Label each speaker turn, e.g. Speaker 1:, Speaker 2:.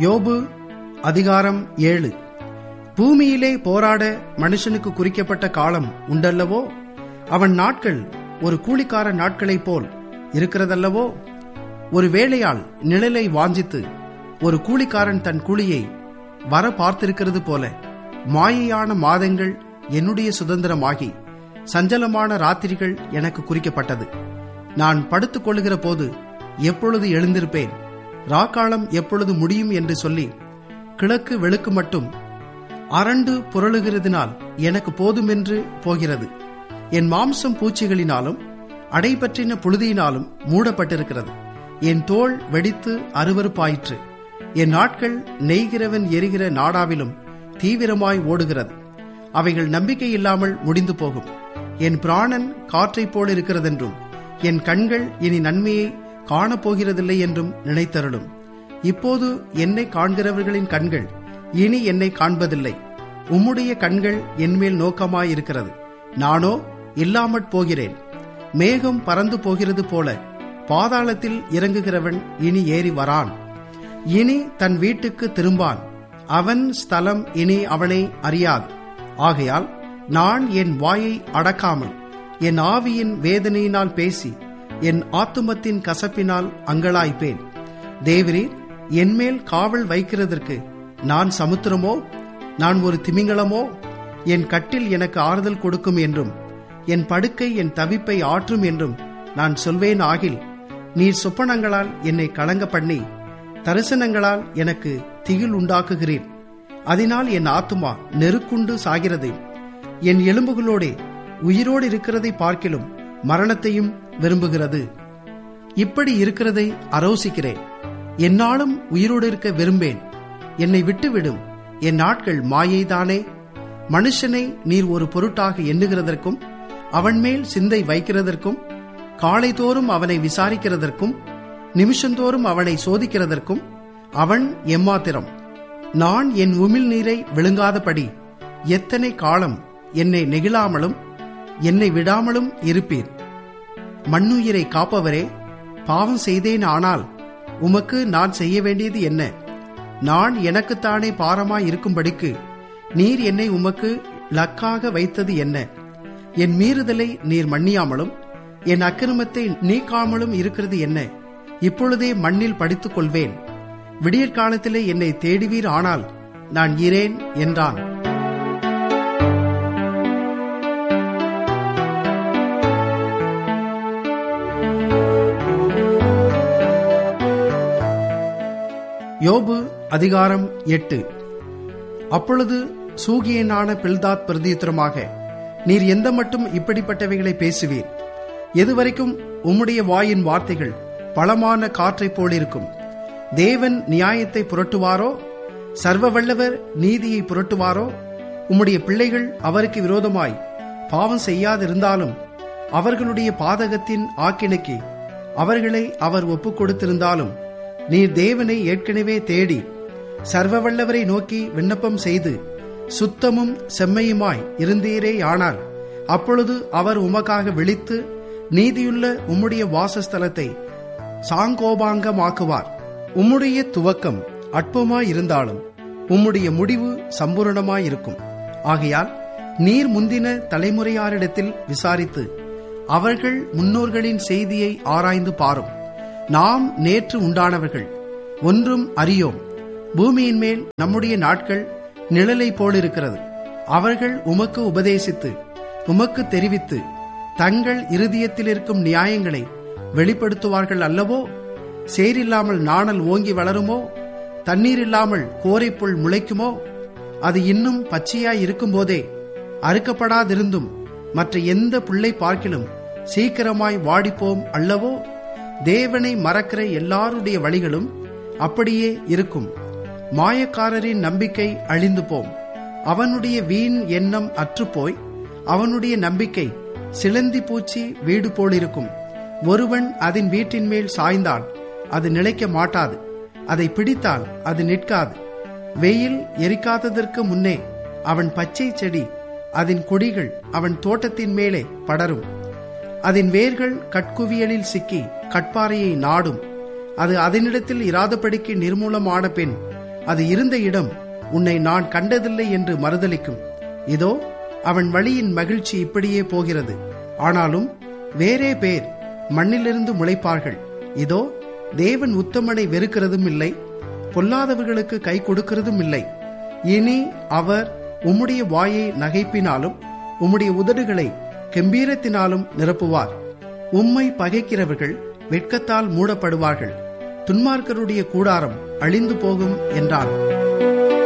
Speaker 1: யோபு அதிகாரம் ஏழு பூமியிலே போராட மனுஷனுக்கு குறிக்கப்பட்ட காலம் உண்டல்லவோ அவன் நாட்கள் ஒரு கூலிக்கார நாட்களைப் போல் இருக்கிறதல்லவோ ஒரு வேலையாள் நிழலை வாஞ்சித்து ஒரு கூலிக்காரன் தன் கூலியை வர பார்த்திருக்கிறது போல மாயையான மாதங்கள் என்னுடைய சுதந்திரமாகி சஞ்சலமான ராத்திரிகள் எனக்கு குறிக்கப்பட்டது நான் படுத்துக் கொள்ளுகிற போது எப்பொழுது எழுந்திருப்பேன் ராக்காலம் எப்பொழுது முடியும் என்று சொல்லி கிழக்கு வெளுக்கு மட்டும் அரண்டு புரளுகிறதினால் எனக்கு போதுமென்று போகிறது என் மாம்சம் பூச்சிகளினாலும் அடைபற்றின புழுதியினாலும் மூடப்பட்டிருக்கிறது என் தோல் வெடித்து அருவருப்பாயிற்று என் நாட்கள் நெய்கிறவன் எரிகிற நாடாவிலும் தீவிரமாய் ஓடுகிறது அவைகள் நம்பிக்கை இல்லாமல் முடிந்து போகும் என் பிராணன் காற்றைப் போல் இருக்கிறதென்றும் என் கண்கள் இனி நன்மையை காணப்போகிறதில்லை என்றும் நினைத்தருளும் இப்போது என்னை காண்கிறவர்களின் கண்கள் இனி என்னை காண்பதில்லை உம்முடைய கண்கள் என்மேல் நோக்கமாயிருக்கிறது நானோ இல்லாமற் போகிறேன் மேகம் பறந்து போகிறது போல பாதாளத்தில் இறங்குகிறவன் இனி ஏறி வரான் இனி தன் வீட்டுக்கு திரும்பான் அவன் ஸ்தலம் இனி அவனை அறியாது ஆகையால் நான் என் வாயை அடக்காமல் என் ஆவியின் வேதனையினால் பேசி என் ஆத்துமத்தின் கசப்பினால் அங்கலாய்ப்பேன் தேவரீர் என்மேல் காவல் வைக்கிறதற்கு நான் சமுத்திரமோ நான் ஒரு திமிங்கலமோ என் கட்டில் எனக்கு ஆறுதல் கொடுக்கும் என்றும் என் படுக்கை என் தவிப்பை ஆற்றும் என்றும் நான் சொல்வேன் ஆகில் நீர் சொப்பனங்களால் என்னை கலங்க பண்ணி தரிசனங்களால் எனக்கு திகில் உண்டாக்குகிறேன் அதனால் என் ஆத்துமா நெருக்குண்டு சாகிறது என் எலும்புகளோடே உயிரோடு இருக்கிறதை பார்க்கிலும் மரணத்தையும் விரும்புகிறது இப்படி இருக்கிறதை அரோசிக்கிறேன் என்னாலும் உயிரோடு இருக்க விரும்பேன் என்னை விட்டுவிடும் என் நாட்கள் மாயைதானே மனுஷனை நீர் ஒரு பொருட்டாக எண்ணுகிறதற்கும் அவன் மேல் சிந்தை வைக்கிறதற்கும் காலைதோறும் அவனை விசாரிக்கிறதற்கும் நிமிஷந்தோறும் அவனை சோதிக்கிறதற்கும் அவன் எம்மாத்திரம் நான் என் உமிழ் நீரை விழுங்காதபடி எத்தனை காலம் என்னை நெகிழாமலும் என்னை விடாமலும் இருப்பீர் மண்ணுயிரை காப்பவரே பாவம் செய்தேன் ஆனால் உமக்கு நான் செய்ய வேண்டியது என்ன நான் எனக்குத்தானே பாரமாய் இருக்கும்படிக்கு நீர் என்னை உமக்கு லக்காக வைத்தது என்ன என் மீறுதலை நீர் மன்னியாமலும் என் அக்கிரமத்தை நீக்காமலும் இருக்கிறது என்ன இப்பொழுதே மண்ணில் படித்துக் கொள்வேன் விடியற்காலத்திலே என்னை தேடுவீர் ஆனால் நான் இரேன் என்றான் யோபு அதிகாரம் எட்டு அப்பொழுது சூகியனான பில்தாத் பிரதியுத்தரமாக நீர் எந்த மட்டும் இப்படிப்பட்டவைகளை பேசுவீர் எதுவரைக்கும் உம்முடைய வாயின் வார்த்தைகள் பலமான காற்றைப் போலிருக்கும் தேவன் நியாயத்தை புரட்டுவாரோ சர்வ வல்லவர் நீதியை புரட்டுவாரோ உம்முடைய பிள்ளைகள் அவருக்கு விரோதமாய் பாவம் செய்யாதிருந்தாலும் அவர்களுடைய பாதகத்தின் ஆக்கினைக்கு அவர்களை அவர் ஒப்புக் கொடுத்திருந்தாலும் நீர் தேவனை ஏற்கனவே தேடி சர்வ வல்லவரை நோக்கி விண்ணப்பம் செய்து சுத்தமும் செம்மையுமாய் இருந்தீரேயானால் அப்பொழுது அவர் உமக்காக விழித்து நீதியுள்ள உம்முடைய வாசஸ்தலத்தை சாங்கோபாங்கமாக்குவார் உம்முடைய துவக்கம் அற்பமாயிருந்தாலும் உம்முடைய முடிவு சம்பூரணமாயிருக்கும் ஆகையால் நீர் முந்தின தலைமுறையாரிடத்தில் விசாரித்து அவர்கள் முன்னோர்களின் செய்தியை ஆராய்ந்து பாரும் நாம் நேற்று உண்டானவர்கள் ஒன்றும் அறியோம் பூமியின் மேல் நம்முடைய நாட்கள் நிழலை போலிருக்கிறது அவர்கள் உமக்கு உபதேசித்து உமக்கு தெரிவித்து தங்கள் இருதயத்தில் இருக்கும் நியாயங்களை வெளிப்படுத்துவார்கள் அல்லவோ சேரில்லாமல் நாணல் ஓங்கி வளருமோ தண்ணீர் இல்லாமல் கோரைப்புல் முளைக்குமோ அது இன்னும் பச்சையாய் இருக்கும்போதே அறுக்கப்படாதிருந்தும் மற்ற எந்த புள்ளை பார்க்கிலும் சீக்கிரமாய் வாடிப்போம் அல்லவோ தேவனை மறக்கிற எல்லாருடைய வழிகளும் அப்படியே இருக்கும் மாயக்காரரின் நம்பிக்கை அழிந்து போம் அவனுடைய வீண் எண்ணம் அற்றுப்போய் அவனுடைய நம்பிக்கை சிலந்தி பூச்சி வீடு போலிருக்கும் ஒருவன் அதன் வீட்டின் மேல் சாய்ந்தால் அது நிலைக்க மாட்டாது அதை பிடித்தால் அது நிற்காது வெயில் எரிக்காததற்கு முன்னே அவன் பச்சை செடி அதன் கொடிகள் அவன் தோட்டத்தின் மேலே படரும் அதன் வேர்கள் கட்குவியலில் சிக்கி கட்பாறையை நாடும் அது அதனிடத்தில் இராதபடிக்கு நிர்மூலமான பின் அது இருந்த இடம் உன்னை நான் கண்டதில்லை என்று மறுதலிக்கும் இதோ அவன் வழியின் மகிழ்ச்சி இப்படியே போகிறது ஆனாலும் வேறே பேர் மண்ணிலிருந்து முளைப்பார்கள் இதோ தேவன் உத்தமனை வெறுக்கிறதும் இல்லை பொல்லாதவர்களுக்கு கை கொடுக்கிறதும் இல்லை இனி அவர் உம்முடைய வாயை நகைப்பினாலும் உம்முடைய உதடுகளை கெம்பீரத்தினாலும் நிரப்புவார் உம்மை பகைக்கிறவர்கள் வெட்கத்தால் மூடப்படுவார்கள் துன்மார்க்கருடைய கூடாரம் அழிந்து போகும் என்றான்